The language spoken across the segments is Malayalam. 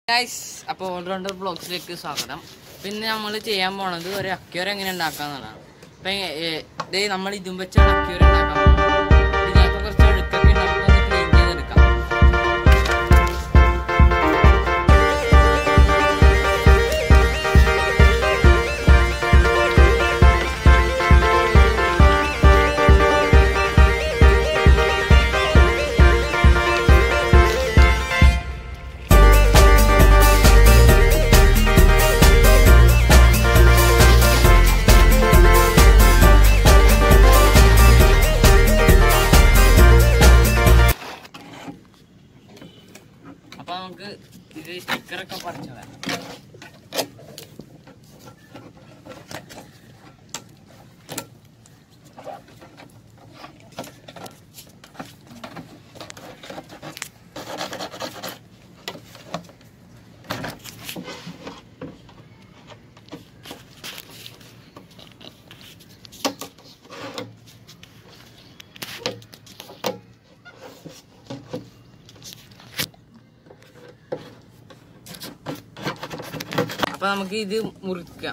ഗൈസ് അപ്പോൾ ഓൾറൗണ്ടർ ബ്ലോഗ്സിലേക്ക് സ്വാഗതം പിന്നെ നമ്മൾ ചെയ്യാൻ പോണത് ഒരു അക്യൂർ എങ്ങനെ ഉണ്ടാക്കാന്നുള്ളതാണ് അപ്പം ഇതേ നമ്മൾ ഇതും വെച്ചാണ് അക്യൂർ ഉണ്ടാക്കാൻ പോകുന്നത് ഇതിനകത്ത് കുറച്ച് ഒഴുക്കൊക്കെ ഉണ്ട് നമുക്കൊന്ന് ക്ലീൻ ചെയ്തെടുക്കാം അപ്പോൾ നമുക്ക് ഇത് സ്റ്റിക്കറൊക്കെ പറിച്ചു തരാം അപ്പൊ നമുക്ക് ഇത് മുറിക്കാം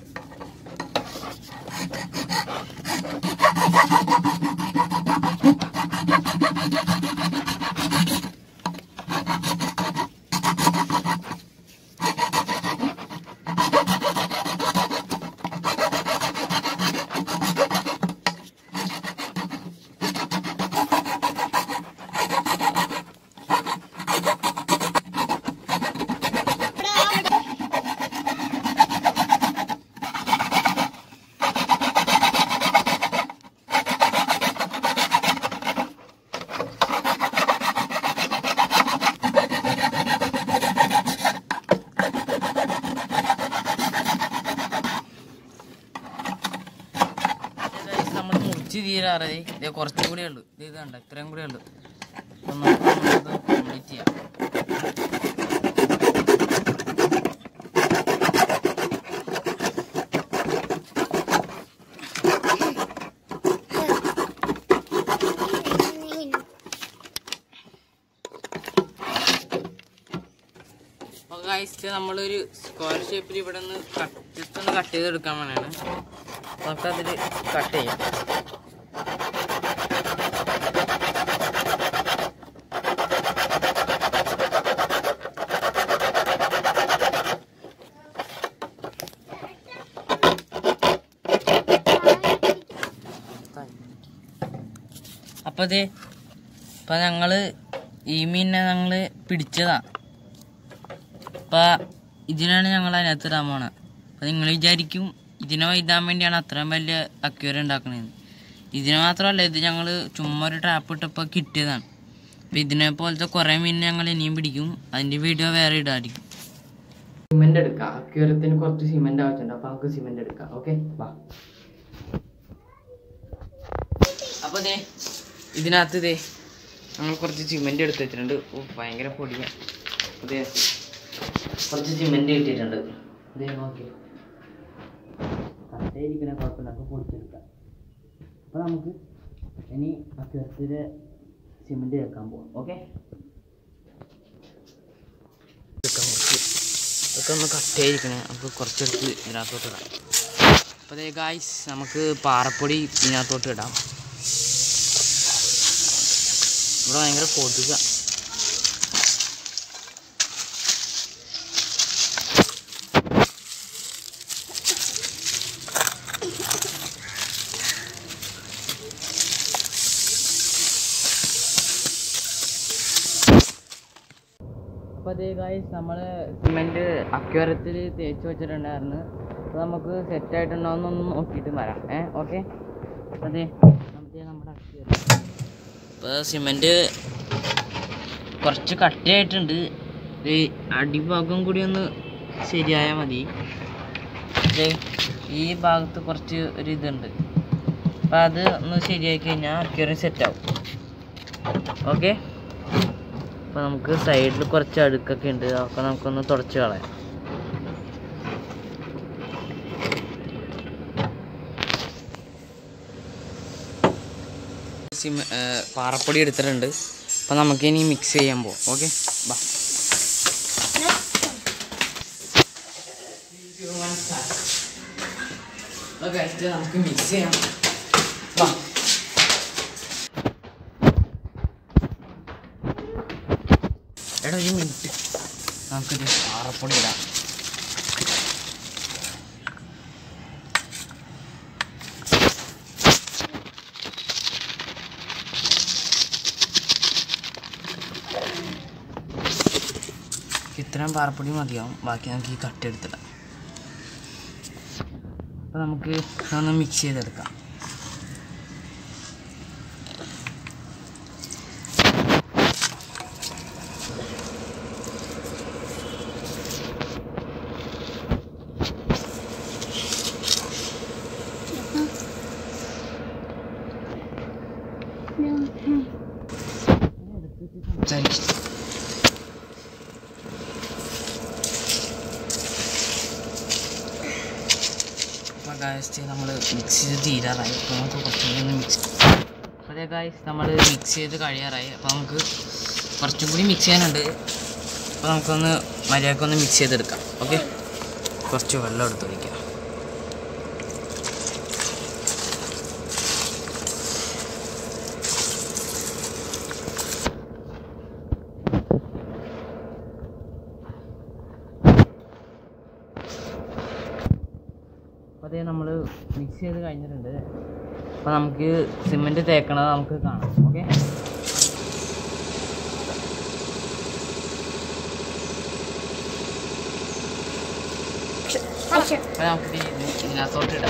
നമ്മൾ മുറിച്ച് തീരാറേ ഇത് കുറച്ചും കൂടെ ഉള്ളു ഇത് ഇത് കണ്ട ഇത്രയും കൂടെ ഉള്ളു അപ്പൊ നമുക്ക് ഇത് കംപ്ലീറ്റ് ചെയ്യാം അപ്പോൾ കഴിച്ച് നമ്മളൊരു സ്ക്വയർ ഷേപ്പിൽ ഇവിടെ നിന്ന് ജസ്റ്റ് ഒന്ന് കട്ട് ചെയ്തെടുക്കാൻ വേണ്ടിയാണ് നമുക്കതിൽ കട്ട് ചെയ്യാം അപ്പൊ അതെ ഇപ്പൊ ഞങ്ങള് ഈ മീനിനെ ഞങ്ങള് പിടിച്ചതാ അപ്പൊ ഇതിനാണ് ഞങ്ങൾ അതിനകത്ത് ഇടാൻ പോണത് അപ്പൊ നിങ്ങൾ വിചാരിക്കും ഇതിനെ വൈതാൻ വേണ്ടിയാണ് അത്രയും വലിയ അക്യൂരം ഉണ്ടാക്കണത് ഇതിനെ മാത്രമല്ല ഇത് ഞങ്ങൾ ചുമ്മാ ഒരു ട്രാപ്പ് ഇട്ടപ്പോൾ കിട്ടിയതാണ് അപ്പൊ ഇതിനെ പോലത്തെ കുറെ മീൻ ഞങ്ങൾ ഇനിയും പിടിക്കും അതിന്റെ വീഡിയോ വേറെ ഇടായിരിക്കും സിമെന്റ് എടുക്കാം അക്യൂരത്തിന് കുറച്ച് സിമെന്റ് ആവശ്യമുണ്ട് അപ്പൊ നമുക്ക് സിമെന്റ് എടുക്കാം ഓക്കെ വാ അപ്പൊ ദേ ഇതിനകത്ത് ദേ ഞങ്ങൾ കുറച്ച് സിമെന്റ് എടുത്ത് വെച്ചിട്ടുണ്ട് ഓ ഭയങ്കര പൊടിയാണ് അതെ കുറച്ച് സിമെന്റ് കിട്ടിയിട്ടുണ്ട് ഇതേ നോക്കി കട്ടയിരിക്കണ കുഴപ്പമില്ല നമുക്ക് പൊടിച്ചെടുക്കാം അപ്പോൾ നമുക്ക് ഇനി അക്യൂരത്തിലെ സിമെന്റ് ചേർക്കാൻ പോകാം ഓക്കെ ഇതൊക്കെ ഒന്ന് കട്ടയിരിക്കണേ നമുക്ക് കുറച്ചെടുത്ത് ഇതിനകത്തോട്ട് ഇടാം അപ്പോൾ അതേ ഗായ്സ് നമുക്ക് പാറപ്പൊടി ഇതിനകത്തോട്ട് ഇടാം ഇവിടെ ഭയങ്കര കൊതുക അപ്പോൾ അതേ ഗായ്സ് നമ്മൾ സിമെൻറ്റ് അക്വേറത്തിൽ തേച്ച് വെച്ചിട്ടുണ്ടായിരുന്നു അപ്പോൾ നമുക്ക് സെറ്റ് ആയിട്ടുണ്ടോയെന്നൊന്ന് നോക്കിയിട്ട് വരാം ഏ ഓക്കെ അതെ നമുക്ക് നമ്മുടെ അക്വേറിയം ഇപ്പോൾ സിമെൻറ്റ് കുറച്ച് കട്ടിയായിട്ടുണ്ട് ഇത് അടിഭാഗം കൂടി ഒന്ന് ശരിയായാൽ മതി ദേ ഈ ഭാഗത്ത് കുറച്ച് ഒരു ഇതുണ്ട് അപ്പോൾ അത് ഒന്ന് ശരിയാക്കി കഴിഞ്ഞാൽ അക്വേറിയം സെറ്റാവും ഓക്കെ അപ്പോൾ നമുക്ക് സൈഡിൽ കുറച്ച് അഴുക്കൊക്കെ ഉണ്ട് അതൊക്കെ നമുക്കൊന്ന് തുടച്ച് കളയാം സിമ ഏർ പാറപ്പൊടി എടുത്തിട്ടുണ്ട് അപ്പോൾ നമുക്കിനി മിക്സ് ചെയ്യാൻ പോകാം ഓക്കെ ബാ അപ്പോൾ കഴിച്ചിട്ട് നമുക്ക് മിക്സ് ചെയ്യാം വാ എടാ ഒരു മിനിറ്റ് നമുക്കിത് പാറപ്പൊടി ഇടാം ഇത്രയും പാറപ്പൊടി മതിയാവും ബാക്കി നമുക്ക് ഈ കട്ട് എടുത്തിടാം അപ്പോൾ നമുക്ക് ഇതൊന്ന് മിക്സ് ചെയ്തെടുക്കാം സംസാരിച്ചു അപ്പോൾ ഗായസ് നമ്മൾ മിക്സ് ചെയ്ത് തീരാറായി അപ്പോൾ നമുക്ക് കുറച്ചും കൂടി ഒന്ന് മിക്സ് അതെ ഗായസ് നമ്മൾ മിക്സ് ചെയ്ത് കഴിയാറായി അപ്പോൾ നമുക്ക് കുറച്ചും കൂടി മിക്സ് ചെയ്യാനുണ്ട് അപ്പോൾ നമുക്കൊന്ന് മര്യാദക്കൊന്ന് മിക്സ് ചെയ്തെടുക്കാം ഓക്കെ കുറച്ച് വെള്ളം എടുത്ത് ഒഴിക്കാം അപ്പോൾ അതേ നമ്മൾ മിക്സ് ചെയ്ത് കഴിഞ്ഞിട്ടുണ്ട് അപ്പോൾ നമുക്ക് സിമെൻറ്റ് തേക്കണത് നമുക്ക് കാണാം ഓക്കെ അപ്പോൾ നമുക്ക് ഇതിനകത്തോട്ട് ഇടാം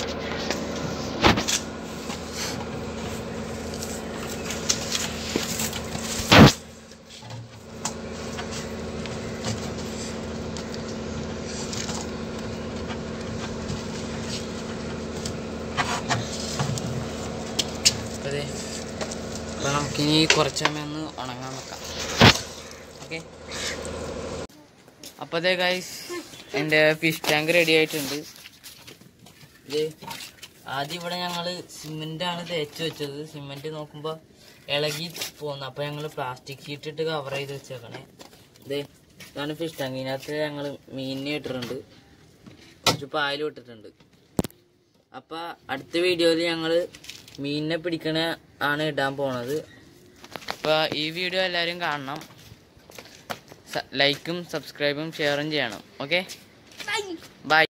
അപ്പോൾ അതെ അപ്പോൾ നമുക്കിനി കുറച്ച് സമയം ഒന്ന് ഉണങ്ങാൻ വെക്കാം ഓക്കെ അപ്പോൾ അതെ ഗൈസ് എൻ്റെ ഫിഷ് ടാങ്ക് റെഡി ആയിട്ടുണ്ട് ഇത് ആദ്യം ഇവിടെ ഞങ്ങൾ സിമെൻ്റാണ് തേച്ച് വെച്ചത് സിമെൻറ്റ് നോക്കുമ്പോൾ ഇളകി പോകുന്നു അപ്പോൾ ഞങ്ങൾ പ്ലാസ്റ്റിക് ഷീറ്റ് ഇട്ട് കവർ ചെയ്ത് വെച്ചേക്കണേ ഇത് ഇതാണ് ഫിഷ് ടാങ്ക് ഇതിനകത്ത് ഞങ്ങൾ മീനിനെ ഇട്ടിട്ടുണ്ട് കുറച്ച് പായലും ഇട്ടിട്ടുണ്ട് അപ്പൊ അടുത്ത വീഡിയോയിൽ ഞങ്ങൾ മീനിനെ പിടിക്കണ ആണ് ഇടാൻ പോണത് അപ്പൊ ഈ വീഡിയോ എല്ലാവരും കാണണം ലൈക്കും സബ്സ്ക്രൈബും ഷെയറും ചെയ്യണം ഓക്കെ ബൈ